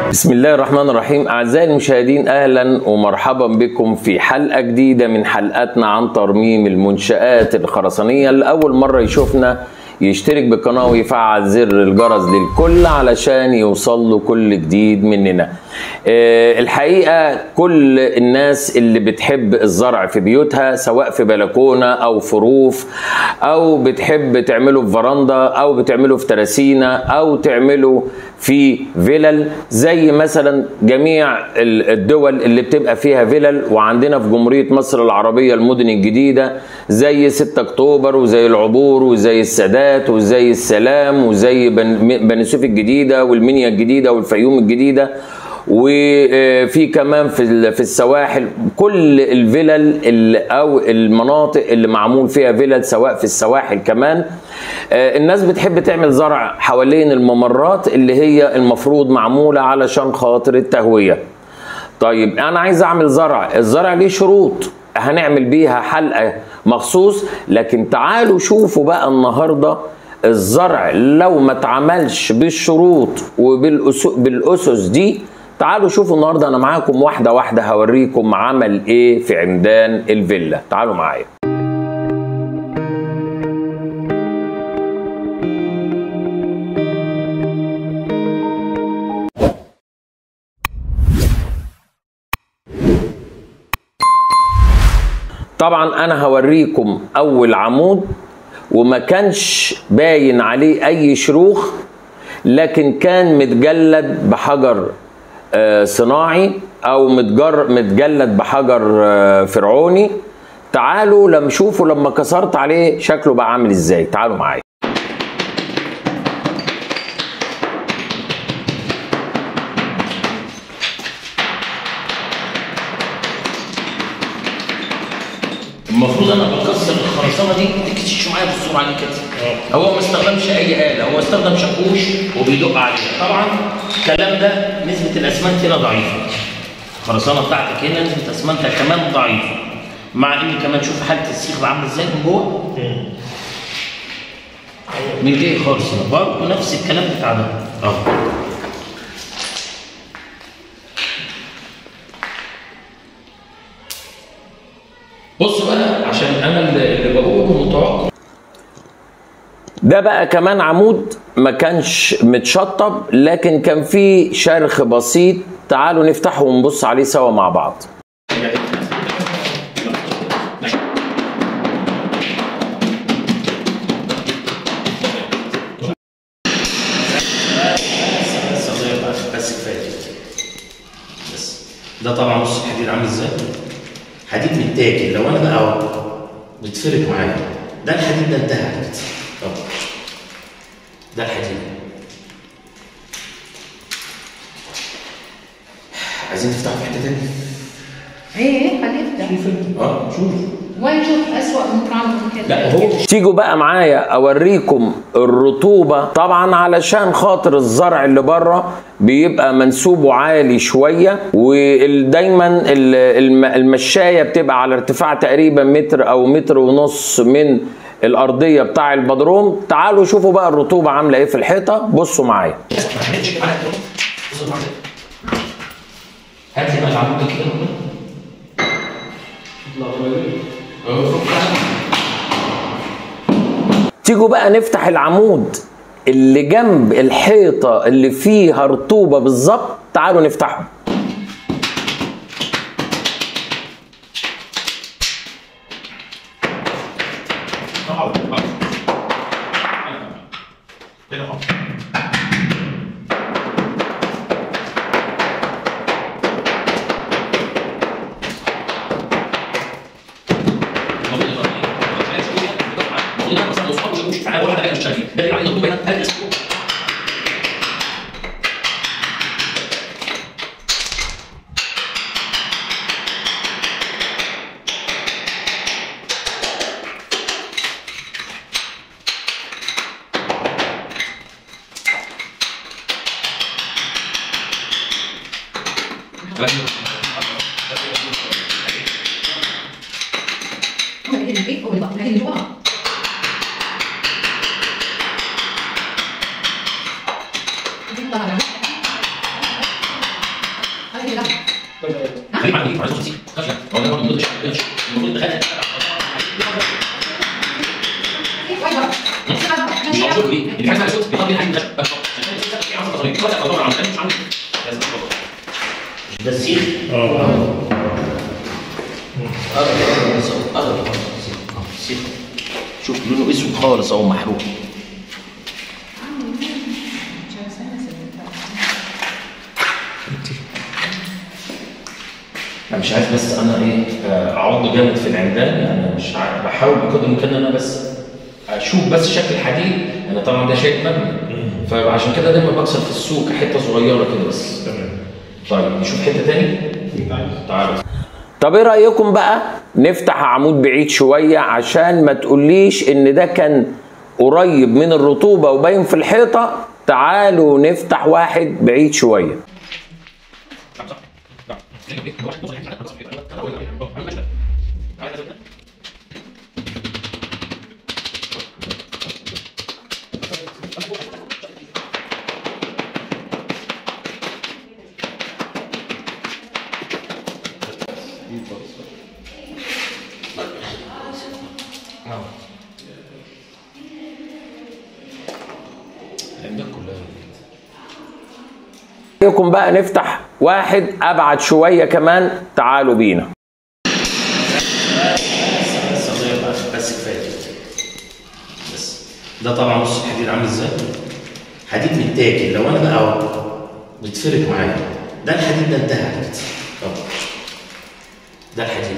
بسم الله الرحمن الرحيم أعزائي المشاهدين أهلا ومرحبا بكم في حلقة جديدة من حلقاتنا عن ترميم المنشآت الخرسانية لأول مرة يشوفنا يشترك بالقناة ويفعل زر الجرس للكل علشان يوصل له كل جديد مننا آه، الحقيقة كل الناس اللي بتحب الزرع في بيوتها سواء في بلكونة أو في روف أو بتحب تعمله في فراندا أو بتعمله في تراسينة أو تعمله في فيلل زي مثلا جميع ال- الدول اللي بتبقى فيها فيلل وعندنا في جمهورية مصر العربية المدن الجديدة زي 6 اكتوبر وزي العبور وزي السادات وزي السلام وزي بن- بني سويف الجديدة والمنيا الجديدة والفيوم الجديدة وفي كمان في ال- في السواحل كل الفلل ال- او المناطق اللي معمول فيها فلل سواء في السواحل كمان آه، الناس بتحب تعمل زرع حوالين الممرات اللي هي المفروض معموله علشان خاطر التهويه طيب انا عايز اعمل زرع الزرع ليه شروط هنعمل بيها حلقه مخصوص لكن تعالوا شوفوا بقى النهارده الزرع لو ما اتعملش بالشروط وبالاسس دي تعالوا شوفوا النهارده انا معاكم واحده واحده هوريكم عمل ايه في عمدان الفيلا تعالوا معايا طبعا انا هوريكم اول عمود وما كانش باين عليه اي شروخ لكن كان متجلد بحجر آه، صناعي او متجر متجلد بحجر آه، فرعوني تعالوا لما شوفوا لما كسرت عليه شكله بقى عامل ازاي تعالوا معايا المفروض انا بكسر الخرسانه دي تكتشوا معايا بالصوره عليه كده هو ما استخدمش اي اله هو استخدم شاكوش وبيدق عليها طبعا الكلام ده نسبه الاسمنت هنا ضعيفه الخرسانه بتاعتك هنا نسبه اسمنتها كمان ضعيفه مع ان كمان شوف حاله السيخ عامله ازاي من جوه من جاي خالص هنا برضه نفس الكلام بتاع ده اهو بص بقى عشان انا اللي اللي بقوله متوقع ده بقى كمان عمود ما كانش متشطب لكن كان فيه شرخ بسيط تعالوا نفتحه ونبص عليه سوا مع بعض بس الله يرضى بس كفايه كده. بس ده طبعا بص الحديد عامل ازاي حديد متاكل لو انا بقى اهو بتفرق معايا ده الحديد ده انتهى على كده اهو ده الحديد عايزين تفتحوا في حته تانية ايه هنفتح اه شوف وين شوف اسوء من كان ممكن لا هو تيجوا بقى معايا اوريكم الرطوبه طبعا علشان خاطر الزرع اللي بره بيبقى منسوبه عالي شويه ودايما المشايه بتبقى على ارتفاع تقريبا متر او متر ونص من الارضيه بتاع البدروم تعالوا شوفوا بقى الرطوبه عامله ايه في الحيطه بصوا معايا هات لي بقى العمود كده تيجوا بقى نفتح العمود اللي جنب الحيطة اللي فيها رطوبة بالظبط تعالوا نفتحه خليك معاك عايز تخش خش هو ده برضه المفروض المفروض تخلي مش موجود دي اللي عايز صوت بيطلع حاجه خشب بس ده السيخ اه السيخ شوف لونه اسود خالص اهو محروق انا مش عايز بس انا ايه آه، اعض جامد في العمدان يعني مش عارف بحاول بقدر الامكان ان انا بس اشوف بس شكل الحديد انا طبعا ده شيء مبني فعشان كده دايما بكسر في السوق حته صغيره كده بس تمام طيب نشوف حته تاني تعالوا طب ايه رايكم بقى نفتح عمود بعيد شويه عشان ما تقوليش ان ده كان قريب من الرطوبه وباين في الحيطه تعالوا نفتح واحد بعيد شويه رايكم بقى نفتح واحد ابعد شويه كمان تعالوا بينا بس الله يرضى عليك، بس كفايه كده. بس ده طبعا بص الحديد عامل ازاي حديد متاكل لو انا بقى اهو بتفرق معايا ده الحديد ده انتهى على كده أهو. ده الحديد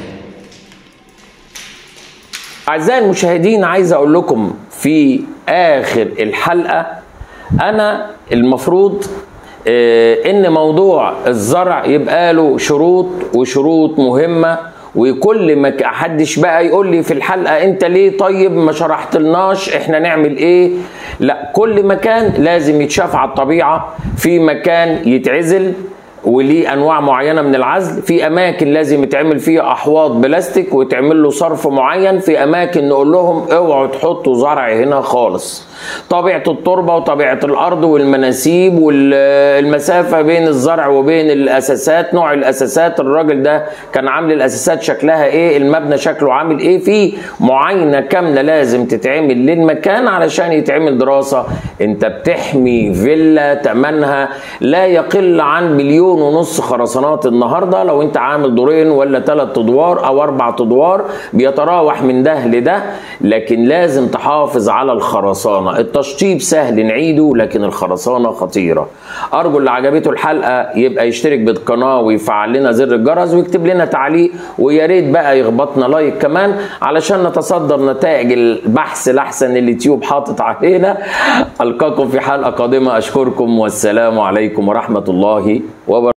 اعزائي المشاهدين عايز اقول لكم في اخر الحلقه انا المفروض آه، ان موضوع الزرع يبقى له شروط وشروط مهمه وكل ما ك- حدش بقى يقول لي في الحلقه انت ليه طيب ما شرحتلناش احنا نعمل ايه لا كل مكان لازم يتشاف على الطبيعه في مكان يتعزل وليه انواع معينه من العزل في اماكن لازم يتعمل فيها احواض بلاستيك ويتعمل له صرف معين في اماكن نقول لهم اوعوا تحطوا زرع هنا خالص طبيعه التربه وطبيعه الارض والمناسيب والمسافه بين الزرع وبين الاساسات نوع الاساسات الراجل ده كان عامل الاساسات شكلها ايه المبنى شكله عامل ايه في معاينه كامله لازم تتعمل للمكان علشان يتعمل دراسه انت بتحمي فيلا تمنها لا يقل عن مليون ونص خرسانات النهارده لو انت عامل دورين ولا ثلاث ادوار او اربع ادوار بيتراوح من ده لده لكن لازم تحافظ على الخرسانه التشطيب سهل نعيده لكن الخرسانه خطيره ارجو اللي عجبته الحلقه يبقى يشترك بالقناه ويفعل لنا زر الجرس ويكتب لنا تعليق ويا ريت بقى يخبطنا لايك كمان علشان نتصدر نتائج البحث الاحسن اللي اليوتيوب حاطط علينا القاكم في حلقه قادمه اشكركم والسلام عليكم ورحمه الله وبركاته